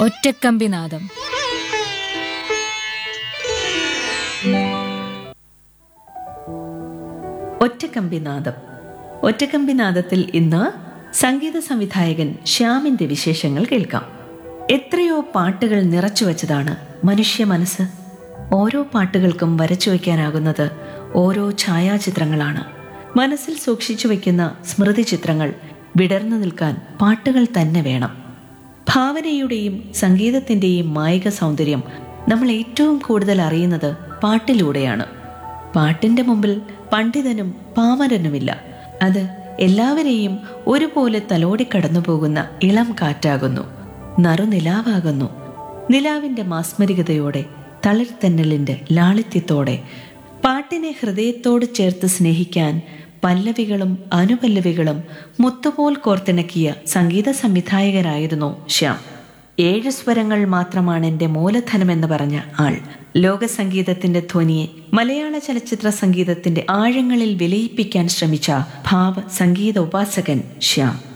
ഒറ്റക്കമ്പിനാദം ഒറ്റക്കമ്പിനാദം ഒറ്റക്കമ്പിനാദത്തിൽ ഇന്ന് സംഗീത സംവിധായകൻ ശ്യാമിന്റെ വിശേഷങ്ങൾ കേൾക്കാം എത്രയോ പാട്ടുകൾ നിറച്ചു വച്ചതാണ് മനുഷ്യ മനസ്സ് ഓരോ പാട്ടുകൾക്കും വരച്ചു വയ്ക്കാനാകുന്നത് ഓരോ ഛായാചിത്രങ്ങളാണ് മനസ്സിൽ സൂക്ഷിച്ചു വയ്ക്കുന്ന സ്മൃതി ചിത്രങ്ങൾ വിടർന്നു നിൽക്കാൻ പാട്ടുകൾ തന്നെ വേണം ഭാവനയുടെയും സംഗീതത്തിന്റെയും മായിക സൗന്ദര്യം നമ്മൾ ഏറ്റവും കൂടുതൽ അറിയുന്നത് പാട്ടിലൂടെയാണ് പാട്ടിന്റെ മുമ്പിൽ പണ്ഡിതനും പാമരനുമില്ല അത് എല്ലാവരെയും ഒരുപോലെ തലോടി കടന്നു പോകുന്ന ഇളം കാറ്റാകുന്നു നറുനിലാവാകുന്നു നിലാവിന്റെ മാസ്മരികതയോടെ തളിർത്തന്നലിന്റെ ലാളിത്യത്തോടെ പാട്ടിനെ ഹൃദയത്തോട് ചേർത്ത് സ്നേഹിക്കാൻ പല്ലവികളും അനുപല്ലവികളും മുത്തുപോൽ കോർത്തിണക്കിയ സംഗീത സംവിധായകനായിരുന്നു ശ്യാം ഏഴ് സ്വരങ്ങൾ മാത്രമാണ് എൻ്റെ മൂലധനമെന്ന് പറഞ്ഞ ആൾ ലോക സംഗീതത്തിന്റെ ധ്വനിയെ മലയാള ചലച്ചിത്ര സംഗീതത്തിന്റെ ആഴങ്ങളിൽ വിലയിപ്പിക്കാൻ ശ്രമിച്ച ഭാവ സംഗീത ഉപാസകൻ ശ്യാം